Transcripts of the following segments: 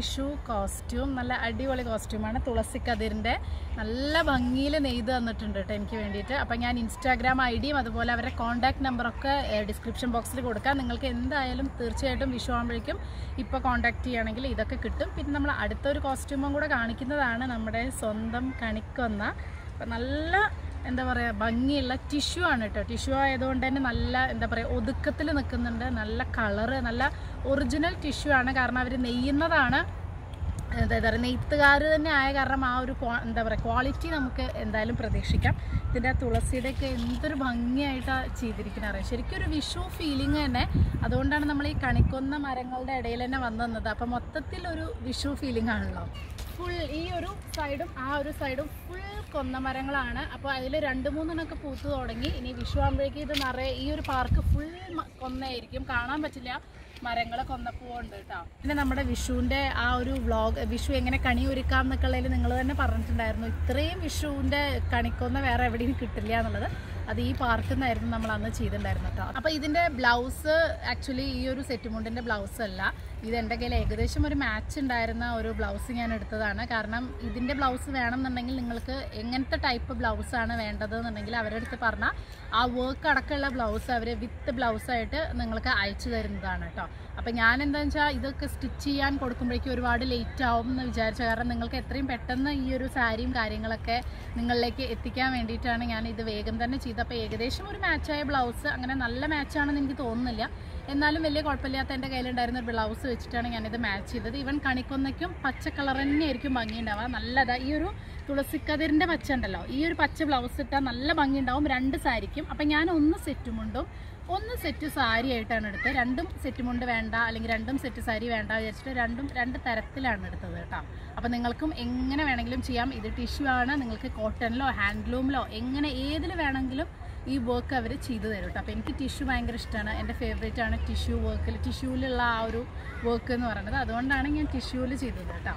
Vishu costume നല്ല അടിപൊളി കോസ്റ്റ്യൂമാണ് തുളസി കതിരിൻ്റെ നല്ല ഭംഗിയിൽ നെയ്ത് തന്നിട്ടുണ്ട് കേട്ടോ എനിക്ക് വേണ്ടിയിട്ട് അപ്പം ഞാൻ ഇൻസ്റ്റാഗ്രാം ഐ ഡിയും അതുപോലെ അവരുടെ കോൺടാക്ട് നമ്പറൊക്കെ ഡിസ്ക്രിപ്ഷൻ ബോക്സിൽ കൊടുക്കാം നിങ്ങൾക്ക് എന്തായാലും തീർച്ചയായിട്ടും വിഷു ആകുമ്പോഴേക്കും ഇപ്പോൾ കോൺടാക്ട് ചെയ്യുകയാണെങ്കിൽ ഇതൊക്കെ കിട്ടും പിന്നെ നമ്മൾ അടുത്തൊരു കോസ്റ്റ്യൂമും കൂടെ കാണിക്കുന്നതാണ് നമ്മുടെ സ്വന്തം കണിക്കൊന്ന അപ്പം നല്ല എന്താ പറയുക ഭംഗിയുള്ള ടിഷ്യൂ ആണ് കേട്ടോ ടിഷ്യൂ ആയതുകൊണ്ട് തന്നെ നല്ല എന്താ പറയുക ഒതുക്കത്തിൽ നിൽക്കുന്നുണ്ട് നല്ല കളറ് നല്ല ഒറിജിനൽ ടിഷ്യൂ ആണ് കാരണം അവർ നെയ്യുന്നതാണ് എന്താ പറയുക നെയ്ത്തുകാർ തന്നെ ആയ കാരണം ആ ഒരു ക്വാ- എന്താ പറയുക ക്വാളിറ്റി നമുക്ക് എന്തായാലും പ്രതീക്ഷിക്കാം ഇതിൻ്റെ ആ തുളസിയുടെയൊക്കെ എന്തൊരു ഭംഗിയായിട്ടാണ് ചെയ്തിരിക്കുന്നത് അറിയാം ശരിക്കും ഒരു വിഷു ഫീലിംഗ് തന്നെ അതുകൊണ്ടാണ് നമ്മൾ ഈ കണിക്കൊന്ന മരങ്ങളുടെ ഇടയിൽ തന്നെ വന്നു നിന്നത് അപ്പം മൊത്തത്തിൽ ഒരു വിഷു ഫീലിംഗ് ആണല്ലോ ഫുൾ ഈ ഒരു സൈഡും ആ ഒരു സൈഡും ഫുൾ കൊന്നമരങ്ങളാണ് അപ്പോൾ അതിൽ രണ്ട് മൂന്നെണ്ണമൊക്കെ പൂത്ത് തുടങ്ങി ഇനി വിഷു ആകുമ്പോഴേക്കും ഇത് നിറയെ ഈ ഒരു പാർക്ക് ഫുൾ കൊന്നയായിരിക്കും കാണാൻ പറ്റില്ല മരങ്ങൾ കൊന്നപ്പൂവുണ്ട് കേട്ടോ പിന്നെ നമ്മുടെ വിഷുവിൻ്റെ ആ ഒരു വ്ളോഗ് വിഷു എങ്ങനെ കണി ഒരുക്കാം എന്നൊക്കെയുള്ളതിൽ നിങ്ങൾ തന്നെ പറഞ്ഞിട്ടുണ്ടായിരുന്നു ഇത്രയും വിഷുവിൻ്റെ കണിക്കൊന്ന വേറെ എവിടെയും കിട്ടില്ല എന്നുള്ളത് അത് ഈ പാർക്കിൽ നിന്നായിരുന്നു നമ്മൾ അന്ന് ചെയ്തിട്ടുണ്ടായിരുന്നു കേട്ടോ അപ്പോൾ ഇതിൻ്റെ ബ്ലൗസ് ആക്ച്വലി ഈ ഒരു സെറ്റ് മുണ്ടിൻ്റെ ബ്ലൗസ് അല്ല ഇത് എൻ്റെ കയ്യിൽ ഏകദേശം ഒരു മാച്ച് ഉണ്ടായിരുന്ന ഒരു ബ്ലൗസ് ഞാൻ എടുത്തതാണ് കാരണം ഇതിൻ്റെ ബ്ലൗസ് വേണമെന്നുണ്ടെങ്കിൽ നിങ്ങൾക്ക് എങ്ങനത്തെ ടൈപ്പ് ബ്ലൗസാണ് വേണ്ടത് എന്നുണ്ടെങ്കിൽ അവരുടെ അടുത്ത് പറഞ്ഞാൽ ആ വർക്ക് അടക്കമുള്ള ബ്ലൗസ് അവർ വിത്ത് ബ്ലൗസായിട്ട് നിങ്ങൾക്ക് അയച്ചു തരുന്നതാണ് കേട്ടോ അപ്പോൾ ഞാൻ എന്താണെന്ന് വെച്ചാൽ ഇതൊക്കെ സ്റ്റിച്ച് ചെയ്യാൻ കൊടുക്കുമ്പോഴേക്കും ഒരുപാട് ലേറ്റ് ആവും എന്ന് വിചാരിച്ചു കാരണം നിങ്ങൾക്ക് എത്രയും പെട്ടെന്ന് ഈ ഒരു സാരിയും കാര്യങ്ങളൊക്കെ നിങ്ങളിലേക്ക് എത്തിക്കാൻ വേണ്ടിയിട്ടാണ് ഞാൻ ഇത് വേഗം തന്നെ ചെയ്തത് അപ്പോൾ ഏകദേശം ഒരു മാച്ചായ ബ്ലൗസ് അങ്ങനെ നല്ല മാച്ചാണെന്ന് എനിക്ക് തോന്നുന്നില്ല എന്നാലും വലിയ കുഴപ്പമില്ലാത്ത എൻ്റെ കയ്യിലുണ്ടായിരുന്ന ഒരു ബ്ലൗസ് വെച്ചിട്ടാണ് ഞാനിത് മാച്ച് ചെയ്തത് ഈവൻ കണിക്കൊന്നയ്ക്കും പച്ച കളർ തന്നെയായിരിക്കും ഭംഗി ഉണ്ടാവുക നല്ലതാ ഈ ഒരു തുളസിക്കതിരിൻ്റെ പച്ച ഉണ്ടല്ലോ ഈ ഒരു പച്ച ബ്ലൗസ് ഇട്ടാൽ നല്ല ഭംഗി ഉണ്ടാവും രണ്ട് സാരിക്കും അപ്പം ഞാൻ ഒന്ന് സെറ്റ് മുണ്ടും ഒന്ന് സെറ്റ് സാരി ആയിട്ടാണ് എടുത്തത് രണ്ടും സെറ്റ് മുണ്ട് വേണ്ട അല്ലെങ്കിൽ രണ്ടും സെറ്റ് സാരി വേണ്ട വിചാരിച്ചിട്ട് രണ്ടും രണ്ട് തരത്തിലാണ് എടുത്തത് കേട്ടോ അപ്പം നിങ്ങൾക്കും എങ്ങനെ വേണമെങ്കിലും ചെയ്യാം ഇത് ടിഷ്യൂ ആണ് നിങ്ങൾക്ക് കോട്ടണിലോ ഹാൻഡ്ലൂമിലോ എങ്ങനെ ഏതിൽ വേണമെങ്കിലും ഈ വർക്ക് അവർ ചെയ്തു തരും കേട്ടോ അപ്പോൾ എനിക്ക് ടിഷ്യൂ ഭയങ്കര ഇഷ്ടമാണ് എൻ്റെ ഫേവറേറ്റ് ആണ് ടിഷ്യൂ വർക്കിൽ ടിഷ്യൂവിലുള്ള ആ ഒരു വർക്ക് എന്ന് പറയുന്നത് അതുകൊണ്ടാണ് ഞാൻ ടിഷ്യൂവിൽ ചെയ്തത് കേട്ടോ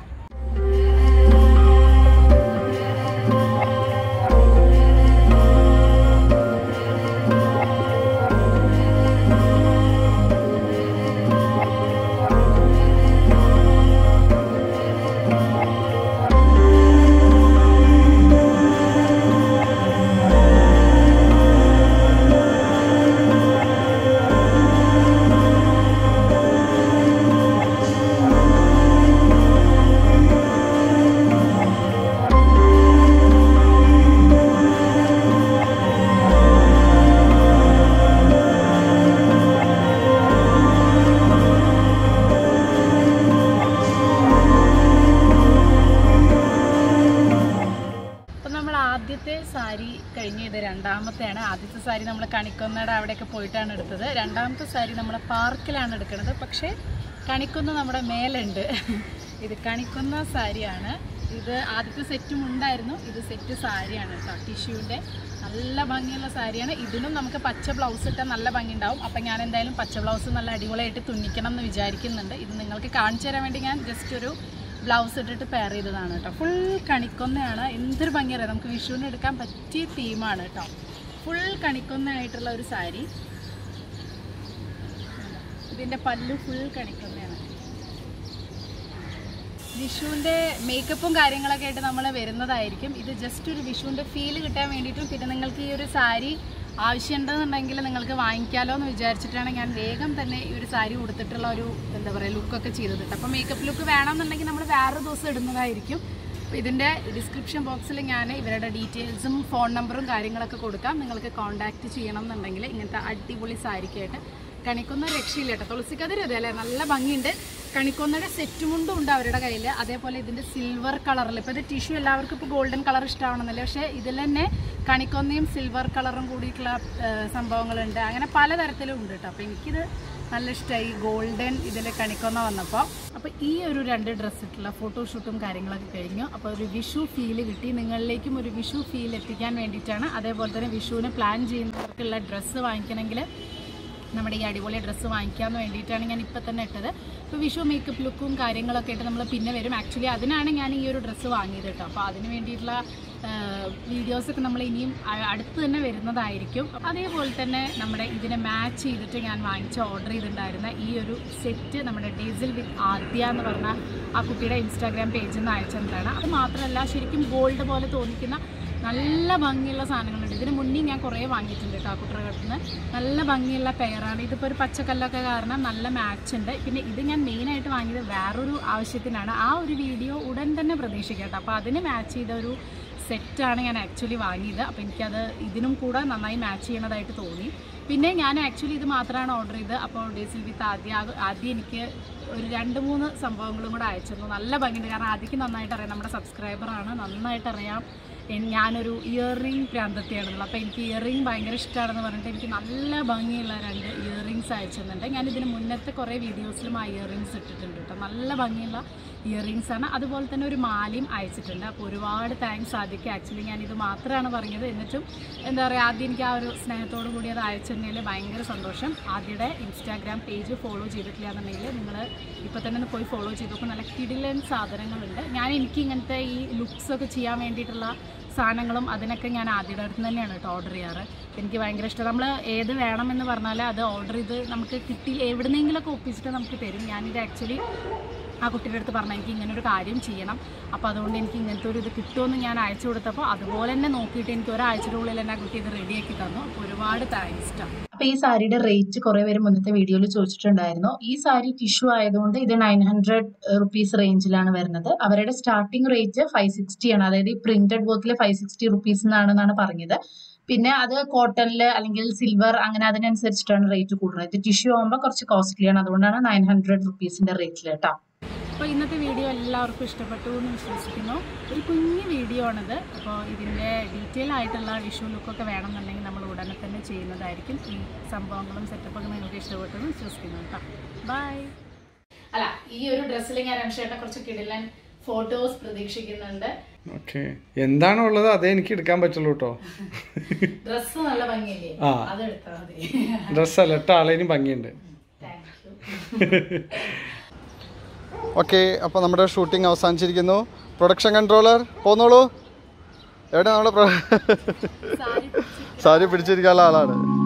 അപ്പം നമ്മൾ ആദ്യത്തെ സാരി കഴിഞ്ഞ് ഇത് രണ്ടാമത്തെയാണ് ആദ്യത്തെ സാരി നമ്മൾ കണിക്കൊന്നയുടെ അവിടെയൊക്കെ പോയിട്ടാണ് എടുത്തത് രണ്ടാമത്തെ സാരി നമ്മൾ പാർക്കിലാണ് എടുക്കുന്നത് പക്ഷേ കണിക്കൊന്ന നമ്മുടെ മേലുണ്ട് ഇത് കണിക്കൊന്ന സാരിയാണ് ഇത് ആദ്യത്തെ സെറ്റും ഉണ്ടായിരുന്നു ഇത് സെറ്റ് സാരിയാണ് കേട്ടോ ടിഷ്യൂവിൻ്റെ നല്ല ഭംഗിയുള്ള സാരിയാണ് ഇതിനും നമുക്ക് പച്ച ബ്ലൗസ് ഇട്ടാൽ നല്ല ഭംഗി ഉണ്ടാവും അപ്പം ഞാൻ എന്തായാലും പച്ച ബ്ലൗസ് നല്ല അടിപൊളിയായിട്ട് തുന്നിക്കണം എന്ന് വിചാരിക്കുന്നുണ്ട് ഇത് നിങ്ങൾക്ക് കാണിച്ചു തരാൻ വേണ്ടി ഞാൻ ജസ്റ്റ് ഒരു ബ്ലൗസ് ഇട്ടിട്ട് പെയർ ചെയ്തതാണ് കേട്ടോ ഫുൾ കണിക്കൊന്നയാണ് എന്തൊരു ഭംഗിയറിയാം നമുക്ക് വിഷുവിന് എടുക്കാൻ പറ്റിയ തീമാണ് കേട്ടോ ഫുൾ കണിക്കൊന്നയായിട്ടുള്ള ഒരു സാരി ഇതിൻ്റെ പല്ലു ഫുൾ കണിക്കൊന്നയാണ് വിഷുവിൻ്റെ മേക്കപ്പും കാര്യങ്ങളൊക്കെ ആയിട്ട് നമ്മൾ വരുന്നതായിരിക്കും ഇത് ജസ്റ്റ് ഒരു വിഷുവിൻ്റെ ഫീൽ കിട്ടാൻ വേണ്ടിയിട്ടും പിന്നെ നിങ്ങൾക്ക് ഈ ഒരു സാരി ആവശ്യമുണ്ടെന്നുണ്ടെങ്കിൽ നിങ്ങൾക്ക് വാങ്ങിക്കാലോ എന്ന് വിചാരിച്ചിട്ടാണ് ഞാൻ വേഗം തന്നെ ഈ ഒരു സാരി കൊടുത്തിട്ടുള്ള ഒരു എന്താ പറയുക ലുക്കൊക്കെ ചെയ്തത് കേട്ടോ അപ്പോൾ മേക്കപ്പ് ലുക്ക് വേണമെന്നുണ്ടെങ്കിൽ നമ്മൾ വേറൊരു ദിവസം ഇടുന്നതായിരിക്കും അപ്പോൾ ഇതിൻ്റെ ഡിസ്ക്രിപ്ഷൻ ബോക്സിൽ ഞാൻ ഇവരുടെ ഡീറ്റെയിൽസും ഫോൺ നമ്പറും കാര്യങ്ങളൊക്കെ കൊടുക്കാം നിങ്ങൾക്ക് കോൺടാക്റ്റ് ചെയ്യണം എന്നുണ്ടെങ്കിൽ ഇങ്ങനത്തെ അടിപൊളി സാരിക്കായിട്ട് കണിക്കൊന്ന രക്ഷയില്ല കേട്ടോ തുളസിക്കതിര് അതെ അല്ലേ നല്ല ഭംഗിയുണ്ട് കണിക്കൊന്നയുടെ സെറ്റ് മുണ്ടും ഉണ്ട് അവരുടെ കയ്യിൽ അതേപോലെ ഇതിൻ്റെ സിൽവർ കളറിൽ ഇപ്പോൾ ഇത് ടിഷ്യൂ എല്ലാവർക്കും ഇപ്പോൾ ഗോൾഡൻ കളർ ഇഷ്ടമാണെന്നല്ലേ പക്ഷേ ഇതിൽ തന്നെ കണിക്കൊന്നയും സിൽവർ കളറും കൂടിയിട്ടുള്ള ഏഹ്, സംഭവങ്ങളുണ്ട് അങ്ങനെ പലതരത്തിലും ഉണ്ട് കേട്ടോ അപ്പോൾ എനിക്കിത് നല്ല ഇഷ്ടമായി ഗോൾഡൻ ഇതിൽ കണിക്കൊന്ന വന്നപ്പോൾ അപ്പോൾ ഈ ഒരു രണ്ട് ഡ്രസ്സ് ഇട്ടുള്ള ഫോട്ടോഷൂട്ടും കാര്യങ്ങളൊക്കെ കഴിഞ്ഞു അപ്പോൾ ഒരു വിഷു ഫീല് കിട്ടി നിങ്ങളിലേക്കും ഒരു വിഷു ഫീൽ എത്തിക്കാൻ വേണ്ടിയിട്ടാണ് അതേപോലെ തന്നെ വിഷുവിന് പ്ലാൻ ചെയ്യുന്നവർക്കുള്ള ഡ്രസ്സ് വാങ്ങിക്കണമെങ്കിൽ നമ്മുടെ ഈ അടിപൊളി ഡ്രസ്സ് വാങ്ങിക്കാൻ വേണ്ടിയിട്ടാണ് ഞാൻ ഇപ്പം തന്നെ ഇട്ടത് ഇപ്പോൾ വിഷു മേക്കപ്പ് ലുക്കും കാര്യങ്ങളൊക്കെ ആയിട്ട് നമ്മൾ പിന്നെ വരും ആക്ച്വലി അതിനാണ് ഞാൻ ഈ ഒരു ഡ്രസ്സ് വാങ്ങിയത് കേട്ടോ അപ്പോൾ അതിന് വേണ്ടിയിട്ടുള്ള വീഡിയോസൊക്കെ നമ്മൾ ഇനിയും അ- അടുത്ത് തന്നെ വരുന്നതായിരിക്കും അതേപോലെ തന്നെ നമ്മുടെ ഇതിനെ മാച്ച് ചെയ്തിട്ട് ഞാൻ വാങ്ങിച്ച ഓർഡർ ചെയ്തിട്ടുണ്ടായിരുന്ന ഈ ഒരു സെറ്റ് നമ്മുടെ ഡീസൽ വിത്ത് ആദ്യ എന്ന് പറഞ്ഞ ആ കുട്ടിയുടെ ഇൻസ്റ്റാഗ്രാം പേജിൽ നിന്ന് അയച്ചിട്ടുണ്ടാണ് അത് മാത്രമല്ല ശരിക്കും ഗോൾഡ് പോലെ തോന്നിക്കുന്ന നല്ല ഭംഗിയുള്ള സാധനങ്ങളുണ്ട് ഇതിന് മുന്നേ ഞാൻ കുറേ വാങ്ങിയിട്ടുണ്ട് കേട്ടോ ആ കുട്ടികളുടെ നിന്ന് നല്ല ഭംഗിയുള്ള പെയറാണ് ഇതിപ്പോൾ ഒരു പച്ചക്കല്ലൊക്കെ കാരണം നല്ല മാച്ച് ഉണ്ട് പിന്നെ ഇത് ഞാൻ മെയിനായിട്ട് വാങ്ങിയത് വേറൊരു ആവശ്യത്തിനാണ് ആ ഒരു വീഡിയോ ഉടൻ തന്നെ പ്രതീക്ഷിക്കാം കേട്ടോ അപ്പോൾ അതിന് മാച്ച് ചെയ്ത ഒരു സെറ്റാണ് ഞാൻ ആക്ച്വലി വാങ്ങിയത് അപ്പോൾ എനിക്കത് ഇതിനും കൂടെ നന്നായി മാച്ച് ചെയ്യണതായിട്ട് തോന്നി പിന്നെ ഞാൻ ആക്ച്വലി ഇത് മാത്രമാണ് ഓർഡർ ചെയ്തത് അപ്പോൾ ഡീസൽ വിത്ത് ആദ്യം ആക- ആദ്യം എനിക്ക് ഒരു രണ്ട് മൂന്ന് സംഭവങ്ങളും കൂടെ അയച്ചിരുന്നു നല്ല ഭംഗിയുണ്ട് കാരണം ആദ്യം നന്നായിട്ട് അറിയാം നമ്മുടെ സബ്സ്ക്രൈബറാണ് നന്നായിട്ട് അറിയാം എൻ- ഞാനൊരു ഇയർ റിംഗ് പ്രാന്തത്തിയാണല്ലോ അപ്പോൾ എനിക്ക് ഇയർ റിംഗ് ഭയങ്കര ഇഷ്ടമാണെന്ന് പറഞ്ഞിട്ട് എനിക്ക് നല്ല ഭംഗിയുള്ള രണ്ട് ഇയർ റിങ്സ് അയച്ചിരുന്നുണ്ട് ഞാൻ ഇതിന് മുന്നത്തെ കുറേ വീഡിയോസിലും ആ ഇയർ റിങ്സ് ഇട്ടിട്ടുണ്ട് കേട്ടോ നല്ല ഭംഗിയുള്ള ഇയർ റിങ്സ് ആണ് അതുപോലെ തന്നെ ഒരു മാലയും അയച്ചിട്ടുണ്ട് അപ്പോൾ ഒരുപാട് താങ്ക്സ് ആദ്യമൊക്കെ ആക്ച്വലി ഞാൻ ഇത് മാത്രമാണ് പറഞ്ഞത് എന്നിട്ടും എന്താ പറയുക ആദ്യം എനിക്ക് ആ ഒരു സ്നേഹത്തോടു കൂടി അത് അയച്ചിട്ടുണ്ടെങ്കിൽ ഭയങ്കര സന്തോഷം ആദ്യയുടെ ഇൻസ്റ്റാഗ്രാം പേജ് ഫോളോ ചെയ്തിട്ടില്ല എന്നുണ്ടെങ്കിൽ നിങ്ങൾ ഇപ്പോൾ തന്നെ ഒന്ന് പോയി ഫോളോ ചെയ്ത് നോക്കും നല്ല കിടിലൻ സാധനങ്ങളുണ്ട് ഞാൻ എനിക്ക് ഇങ്ങനത്തെ ഈ ലുക്സ് ഒക്കെ ചെയ്യാൻ വേണ്ടിയിട്ടുള്ള സാധനങ്ങളും അതിനൊക്കെ ഞാൻ ആദ്യയുടെ അടുത്ത് തന്നെയാണ് കേട്ടോ ഓർഡർ ചെയ്യാറ് എനിക്ക് ഭയങ്കര ഇഷ്ടം നമ്മൾ ഏത് വേണമെന്ന് പറഞ്ഞാൽ അത് ഓർഡർ ചെയ്ത് നമുക്ക് കിട്ടി എവിടുന്നെങ്കിലുമൊക്കെ ഒപ്പിച്ചിട്ട് നമുക്ക് തരും ഞാനിത് ആക്ച്വലി ആ കുട്ടിയുടെ അടുത്ത് പറഞ്ഞു എനിക്ക് ഇങ്ങനെ ഒരു കാര്യം ചെയ്യണം അപ്പോൾ അതുകൊണ്ട് എനിക്ക് ഇങ്ങനത്തെ ഒരു ഇത് കിട്ടുമെന്ന് ഞാൻ അയച്ചു കൊടുത്തപ്പോൾ അതുപോലെ തന്നെ നോക്കിയിട്ട് എനിക്ക് ഒരാഴ്ചയുടെ ഉള്ളിൽ തന്നെ ആ കുട്ടി ഇത് റെഡിയാക്കി തന്നു അപ്പോൾ ഒരുപാട് താങ്ക്സ് ട്ടോ അപ്പൊ ഈ സാരിയുടെ റേറ്റ് കുറെ പേര് മുന്നത്തെ വീഡിയോയിൽ ചോദിച്ചിട്ടുണ്ടായിരുന്നു ഈ സാരി ടിഷ്യൂ ആയതുകൊണ്ട് ഇത് നയൻ ഹൺഡ്രഡ് റുപ്പീസ് റേഞ്ചിലാണ് വരുന്നത് അവരുടെ സ്റ്റാർട്ടിംഗ് റേറ്റ് ഫൈവ് സിക്സ്റ്റി ആണ് അതായത് ഈ പ്രിന്റഡ് വർക്കിൽ ഫൈവ് സിക്സ്റ്റി റുപ്പീസ് എന്നാണെന്നാണ് പറഞ്ഞത് പിന്നെ അത് കോട്ടണിൽ അല്ലെങ്കിൽ സിൽവർ അങ്ങനെ അതിനനുസരിച്ചിട്ടാണ് റേറ്റ് കൂടുന്നത് ഇത് ടിഷ്യൂ ആകുമ്പോൾ കുറച്ച് കോസ്റ്റ്ലിയാണ് അതുകൊണ്ടാണ് നയൻ ഹൺഡ്രഡ് റുപ്പീസിന്റെ റേറ്റിൽ കേട്ടോ അപ്പോൾ ഇന്നത്തെ വീഡിയോ എല്ലാവർക്കും ഇഷ്ടപ്പെട്ടു എന്ന് വിശ്വസിക്കുന്നു ഒരു കുഞ്ഞു വീഡിയോ ആണിത് അപ്പോൾ ഇതിൻ്റെ ഡീറ്റെയിൽ ആയിട്ടുള്ള വിഷു ലുക്കൊക്കെ വേണമെന്നുണ്ടെങ്കിൽ നമ്മൾ ഉടനെ തന്നെ ചെയ്യുന്നതായിരിക്കും ഈ സംഭവങ്ങളും സെറ്റപ്പൊക്കെ നിങ്ങൾക്ക് ഇഷ്ടപ്പെട്ടു എന്ന് വിശ്വസിക്കുന്നു കേട്ടോ ബൈ അല്ല ഈ ഒരു ഡ്രസ്സിൽ ഞാൻ രംശേട്ടനെ കുറച്ച് കിടിലൻ ഫോട്ടോസ് പ്രതീക്ഷിക്കുന്നുണ്ട് ഓക്കെ എന്താണോ ഉള്ളത് അതേ എനിക്ക് എടുക്കാൻ പറ്റുള്ളൂ കേട്ടോ ഡ്രസ്സ് നല്ല ഭംഗിയല്ലേ ആ. അത് എടുത്താൽ മതി ഡ്രസ്സല്ല ഇട്ട ആളേനും ഭംഗിയുണ്ട് താങ്ക് യു ഓക്കെ അപ്പോൾ നമ്മുടെ ഷൂട്ടിംഗ് അവസാനിച്ചിരിക്കുന്നു പ്രൊഡക്ഷൻ കൺട്രോളർ പോന്നോളൂ എവിടെ നമ്മുടെ സാരി സാരി പിടിച്ചിരിക്കാനുള്ള ആളാണ്